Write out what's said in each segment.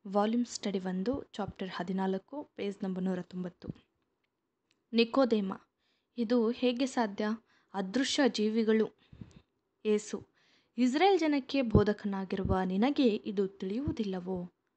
volume study ಒಂದು chapter ಹದಿನಾಲ್ಕು page number ನೂರ ತೊಂಬತ್ತು ನಿಕೋದೇಮ ಇದು ಹೇಗೆ ಸಾಧ್ಯ ಅದೃಶ್ಯ ಜೀವಿಗಳು ಏಸು ಇಸ್ರೇಲ್ ಜನಕ್ಕೆ ಬೋಧಕನಾಗಿರುವ ನಿನಗೆ ಇದು ತಿಳಿಯುವುದಿಲ್ಲವೋ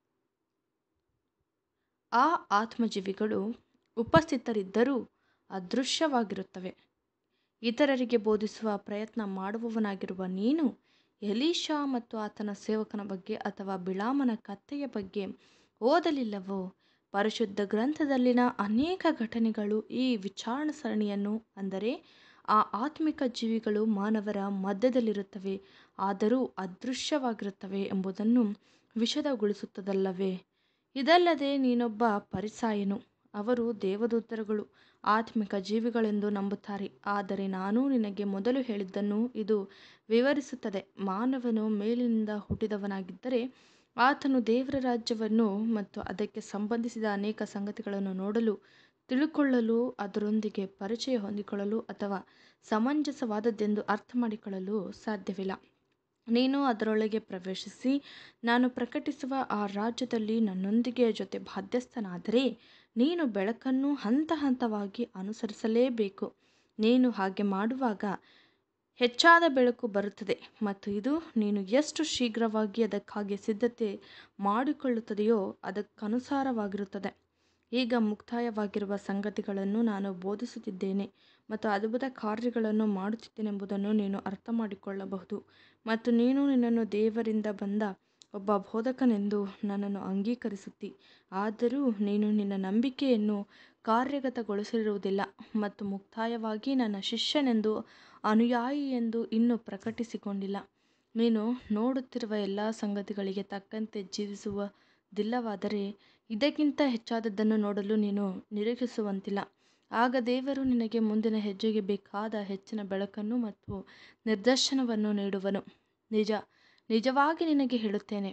ಆ ಆತ್ಮಜೀವಿಗಳು ಉಪಸ್ಥಿತರಿದ್ದರೂ ಅದೃಶ್ಯವಾಗಿರುತ್ತವೆ ಇತರರಿಗೆ ಬೋಧಿಸುವ ಪ್ರಯತ್ನ ಮಾಡುವವನಾಗಿರುವ ನೀನು ಎಲೀಶಾ ಮತ್ತು ಆತನ ಸೇವಕನ ಬಗ್ಗೆ ಅಥವಾ ಬಿಳಾಮನ ಕತ್ತೆಯ ಬಗ್ಗೆ ಓದಲಿಲ್ಲವೋ ಪರಿಶುದ್ಧ ಗ್ರಂಥದಲ್ಲಿನ ಅನೇಕ ಘಟನೆಗಳು ಈ ವಿಚಾರಣಾ ಸರಣಿಯನ್ನು ಅಂದರೆ ಆ ಆತ್ಮಿಕ ಜೀವಿಗಳು ಮಾನವರ ಮಧ್ಯದಲ್ಲಿರುತ್ತವೆ ಆದರೂ ಅದೃಶ್ಯವಾಗಿರುತ್ತವೆ ಎಂಬುದನ್ನು ವಿಷದಗೊಳಿಸುತ್ತದಲ್ಲವೇ ಇದಲ್ಲದೆ ನೀನೊಬ್ಬ ಪರಿಸಾಯನು ಅವರು ದೇವದೂತರುಗಳು ಆತ್ಮಿಕ ಜೀವಿಗಳೆಂದು ನಂಬುತ್ತಾರೆ ಆದರೆ ನಾನು ನಿನಗೆ ಮೊದಲು ಹೇಳಿದ್ದನ್ನು ಇದು ವಿವರಿಸುತ್ತದೆ ಮಾನವನು ಮೇಲಿನಿಂದ ಹುಟ್ಟಿದವನಾಗಿದ್ದರೆ ಆತನು ದೇವರ ರಾಜ್ಯವನ್ನು ಮತ್ತು ಅದಕ್ಕೆ ಸಂಬಂಧಿಸಿದ ಅನೇಕ ಸಂಗತಿಗಳನ್ನು ನೋಡಲು ತಿಳುಕೊಳ್ಳಲು ಅದರೊಂದಿಗೆ ಪರಿಚಯ ಹೊಂದಿಕೊಳ್ಳಲು ಅಥವಾ ಸಮಂಜಸವಾದದ್ದೆಂದು ಅರ್ಥ ಮಾಡಿಕೊಳ್ಳಲು ಸಾಧ್ಯವಿಲ್ಲ ನೀನು ಅದರೊಳಗೆ ಪ್ರವೇಶಿಸಿ ನಾನು ಪ್ರಕಟಿಸುವ ಆ ರಾಜ್ಯದಲ್ಲಿ ನನ್ನೊಂದಿಗೆ ಜೊತೆ ಬಾಧ್ಯಸ್ಥನಾದರೆ ನೀನು ಬೆಳಕನ್ನು ಹಂತ ಹಂತವಾಗಿ ಅನುಸರಿಸಲೇಬೇಕು ನೀನು ಹಾಗೆ ಮಾಡುವಾಗ ಹೆಚ್ಚಾದ ಬೆಳಕು ಬರುತ್ತದೆ ಮತ್ತು ಇದು ನೀನು ಎಷ್ಟು ಶೀಘ್ರವಾಗಿ ಅದಕ್ಕಾಗಿ ಸಿದ್ಧತೆ ಮಾಡಿಕೊಳ್ಳುತ್ತದೆಯೋ ಅದಕ್ಕನುಸಾರವಾಗಿರುತ್ತದೆ ಈಗ ಮುಕ್ತಾಯವಾಗಿರುವ ಸಂಗತಿಗಳನ್ನು ನಾನು ಬೋಧಿಸುತ್ತಿದ್ದೇನೆ ಮತ್ತು ಅದ್ಭುತ ಕಾರ್ಯಗಳನ್ನು ಮಾಡುತ್ತಿದ್ದೇನೆಂಬುದನ್ನು ನೀನು ಅರ್ಥ ಮಾಡಿಕೊಳ್ಳಬಹುದು ಮತ್ತು ನೀನು ನಿನ್ನನ್ನು ದೇವರಿಂದ ಬಂದ ಒಬ್ಬ ಬೋಧಕನೆಂದು ನನ್ನನ್ನು ಅಂಗೀಕರಿಸುತ್ತಿ ಆದರೂ ನೀನು ನಿನ್ನ ನಂಬಿಕೆಯನ್ನು ಕಾರ್ಯಗತಗೊಳಿಸಿರುವುದಿಲ್ಲ ಮತ್ತು ಮುಕ್ತಾಯವಾಗಿ ನನ್ನ ಶಿಷ್ಯನೆಂದು ಅನುಯಾಯಿ ಎಂದು ಇನ್ನೂ ಪ್ರಕಟಿಸಿಕೊಂಡಿಲ್ಲ ನೀನು ನೋಡುತ್ತಿರುವ ಎಲ್ಲ ಸಂಗತಿಗಳಿಗೆ ತಕ್ಕಂತೆ ಜೀವಿಸುವುದಿಲ್ಲವಾದರೆ ಇದಕ್ಕಿಂತ ಹೆಚ್ಚಾದದ್ದನ್ನು ನೋಡಲು ನೀನು ನಿರೀಕ್ಷಿಸುವಂತಿಲ್ಲ ಆಗ ದೇವರು ನಿನಗೆ ಮುಂದಿನ ಹೆಜ್ಜೆಗೆ ಬೇಕಾದ ಹೆಚ್ಚಿನ ಬೆಳಕನ್ನು ಮತ್ತು ನಿರ್ದೇಶನವನ್ನು ನೀಡುವನು ನಿಜ ನಿಜವಾಗಿ ನಿನಗೆ ಹೇಳುತ್ತೇನೆ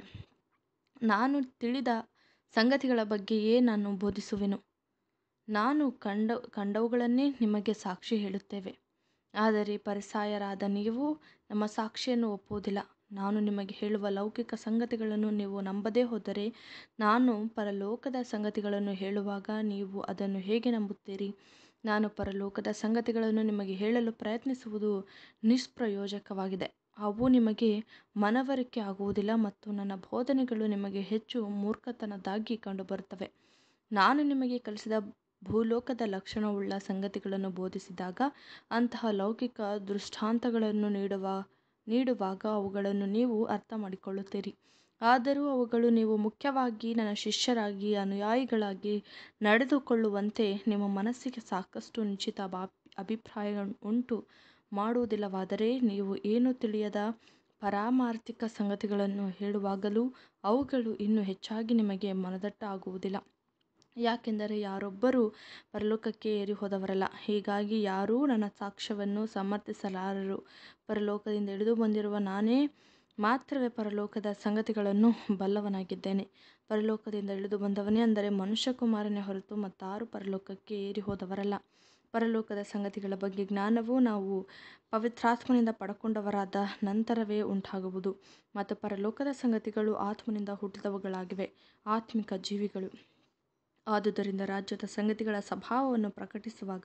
ನಾನು ತಿಳಿದ ಸಂಗತಿಗಳ ಬಗ್ಗೆಯೇ ನಾನು ಬೋಧಿಸುವೆನು ನಾನು ಕಂಡ ಕಂಡವುಗಳನ್ನೇ ನಿಮಗೆ ಸಾಕ್ಷಿ ಹೇಳುತ್ತೇವೆ ಆದರೆ ಪರಿಸಾಯರಾದ ನೀವು ನಮ್ಮ ಸಾಕ್ಷಿಯನ್ನು ಒಪ್ಪುವುದಿಲ್ಲ ನಾನು ನಿಮಗೆ ಹೇಳುವ ಲೌಕಿಕ ಸಂಗತಿಗಳನ್ನು ನೀವು ನಂಬದೇ ಹೋದರೆ ನಾನು ಪರಲೋಕದ ಸಂಗತಿಗಳನ್ನು ಹೇಳುವಾಗ ನೀವು ಅದನ್ನು ಹೇಗೆ ನಂಬುತ್ತೀರಿ ನಾನು ಪರಲೋಕದ ಸಂಗತಿಗಳನ್ನು ನಿಮಗೆ ಹೇಳಲು ಪ್ರಯತ್ನಿಸುವುದು ನಿಷ್ಪ್ರಯೋಜಕವಾಗಿದೆ ಅವು ನಿಮಗೆ ಮನವರಿಕೆ ಆಗುವುದಿಲ್ಲ ಮತ್ತು ನನ್ನ ಬೋಧನೆಗಳು ನಿಮಗೆ ಹೆಚ್ಚು ಮೂರ್ಖತನದಾಗಿ ಕಂಡುಬರುತ್ತವೆ ನಾನು ನಿಮಗೆ ಕಲಿಸಿದ ಭೂಲೋಕದ ಲಕ್ಷಣವುಳ್ಳ ಸಂಗತಿಗಳನ್ನು ಬೋಧಿಸಿದಾಗ ಅಂತಹ ಲೌಕಿಕ ದೃಷ್ಟಾಂತಗಳನ್ನು ನೀಡುವ ನೀಡುವಾಗ ಅವುಗಳನ್ನು ನೀವು ಅರ್ಥ ಮಾಡಿಕೊಳ್ಳುತ್ತೀರಿ ಆದರೂ ಅವುಗಳು ನೀವು ಮುಖ್ಯವಾಗಿ ನನ್ನ ಶಿಷ್ಯರಾಗಿ ಅನುಯಾಯಿಗಳಾಗಿ ನಡೆದುಕೊಳ್ಳುವಂತೆ ನಿಮ್ಮ ಮನಸ್ಸಿಗೆ ಸಾಕಷ್ಟು ನಿಶ್ಚಿತ ಅಭಿಪ್ರಾಯ ಉಂಟು ಮಾಡುವುದಿಲ್ಲವಾದರೆ ನೀವು ಏನೂ ತಿಳಿಯದ ಪಾರಮಾರ್ಥಿಕ ಸಂಗತಿಗಳನ್ನು ಹೇಳುವಾಗಲೂ ಅವುಗಳು ಇನ್ನೂ ಹೆಚ್ಚಾಗಿ ನಿಮಗೆ ಮನದಟ್ಟ ಆಗುವುದಿಲ್ಲ ಯಾಕೆಂದರೆ ಯಾರೊಬ್ಬರೂ ಪರಲೋಕಕ್ಕೆ ಏರಿ ಹೋದವರಲ್ಲ ಹೀಗಾಗಿ ಯಾರೂ ನನ್ನ ಸಾಕ್ಷ್ಯವನ್ನು ಸಮರ್ಥಿಸಲಾರರು ಪರಲೋಕದಿಂದ ಇಳಿದು ಬಂದಿರುವ ನಾನೇ ಮಾತ್ರವೇ ಪರಲೋಕದ ಸಂಗತಿಗಳನ್ನು ಬಲ್ಲವನಾಗಿದ್ದೇನೆ ಪರಲೋಕದಿಂದ ಇಳಿದು ಬಂದವನೇ ಅಂದರೆ ಮನುಷ್ಯಕುಮಾರನೇ ಹೊರತು ಮತ್ತಾರು ಪರಲೋಕಕ್ಕೆ ಏರಿ ಹೋದವರಲ್ಲ ಪರಲೋಕದ ಸಂಗತಿಗಳ ಬಗ್ಗೆ ಜ್ಞಾನವು ನಾವು ಪವಿತ್ರಾತ್ಮನಿಂದ ಪಡಕೊಂಡವರಾದ ನಂತರವೇ ಉಂಟಾಗುವುದು ಮತ್ತು ಪರಲೋಕದ ಸಂಗತಿಗಳು ಆತ್ಮನಿಂದ ಹುಟ್ಟಿದವುಗಳಾಗಿವೆ ಆತ್ಮಿಕ ಜೀವಿಗಳು ಆದುದರಿಂದ ರಾಜ್ಯದ ಸಂಗತಿಗಳ ಸ್ವಭಾವವನ್ನು ಪ್ರಕಟಿಸುವಾಗ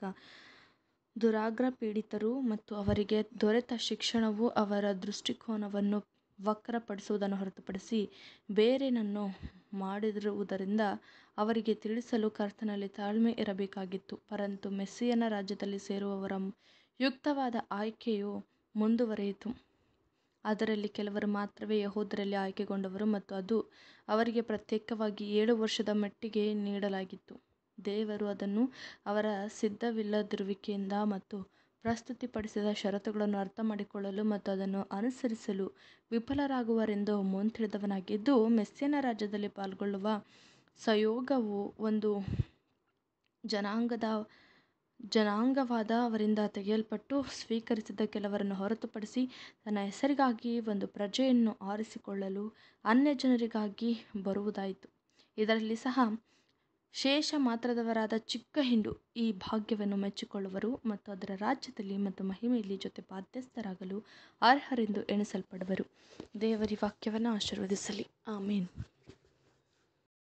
ದುರಾಗ್ರಹ ಪೀಡಿತರು ಮತ್ತು ಅವರಿಗೆ ದೊರೆತ ಶಿಕ್ಷಣವು ಅವರ ದೃಷ್ಟಿಕೋನವನ್ನು ವಕ್ರಪಡಿಸುವುದನ್ನು ಹೊರತುಪಡಿಸಿ ಬೇರೇನನ್ನು ಮಾಡಿರುವುದರಿಂದ ಅವರಿಗೆ ತಿಳಿಸಲು ಕರ್ತನಲ್ಲಿ ತಾಳ್ಮೆ ಇರಬೇಕಾಗಿತ್ತು ಪರಂತು ಮೆಸ್ಸಿಯನ ರಾಜ್ಯದಲ್ಲಿ ಸೇರುವವರ ಯುಕ್ತವಾದ ಆಯ್ಕೆಯು ಮುಂದುವರಿಯಿತು ಅದರಲ್ಲಿ ಕೆಲವರು ಮಾತ್ರವೇ ಯಹೂದರಲ್ಲಿ ಆಯ್ಕೆಗೊಂಡವರು ಮತ್ತು ಅದು ಅವರಿಗೆ ಪ್ರತ್ಯೇಕವಾಗಿ ಏಳು ವರ್ಷದ ಮಟ್ಟಿಗೆ ನೀಡಲಾಗಿತ್ತು ದೇವರು ಅದನ್ನು ಅವರ ಸಿದ್ಧವಿಲ್ಲದಿರುವಿಕೆಯಿಂದ ಮತ್ತು ಪ್ರಸ್ತುತಿಪಡಿಸಿದ ಷರತ್ತುಗಳನ್ನು ಅರ್ಥ ಮಾಡಿಕೊಳ್ಳಲು ಮತ್ತು ಅದನ್ನು ಅನುಸರಿಸಲು ವಿಫಲರಾಗುವರೆಂದು ಮುಂತಿಳಿದವನಾಗಿದ್ದು ಮೆಸ್ಸಿಯನ ರಾಜ್ಯದಲ್ಲಿ ಪಾಲ್ಗೊಳ್ಳುವ ಸಂಯೋಗವು ಒಂದು ಜನಾಂಗದ ಜನಾಂಗವಾದ ಅವರಿಂದ ತೆಗೆಯಲ್ಪಟ್ಟು ಸ್ವೀಕರಿಸಿದ ಕೆಲವರನ್ನು ಹೊರತುಪಡಿಸಿ ತನ್ನ ಹೆಸರಿಗಾಗಿ ಒಂದು ಪ್ರಜೆಯನ್ನು ಆರಿಸಿಕೊಳ್ಳಲು ಅನ್ಯಜನರಿಗಾಗಿ ಬರುವುದಾಯಿತು ಇದರಲ್ಲಿ ಸಹ ಶೇಷ ಮಾತ್ರದವರಾದ ಚಿಕ್ಕ ಹಿಂಡು ಈ ಭಾಗ್ಯವನ್ನು ಮೆಚ್ಚಿಕೊಳ್ಳುವರು ಮತ್ತು ಅದರ ರಾಜ್ಯದಲ್ಲಿ ಮತ್ತು ಮಹಿಮೆಯಲ್ಲಿ ಜೊತೆ ಬಾಧ್ಯಸ್ಥರಾಗಲು ಅರ್ಹರೆಂದು ಎಣಿಸಲ್ಪಡುವರು ದೇವರಿ ವಾಕ್ಯವನ್ನು ಆಶೀರ್ವದಿಸಲಿ ಆಮೇನ್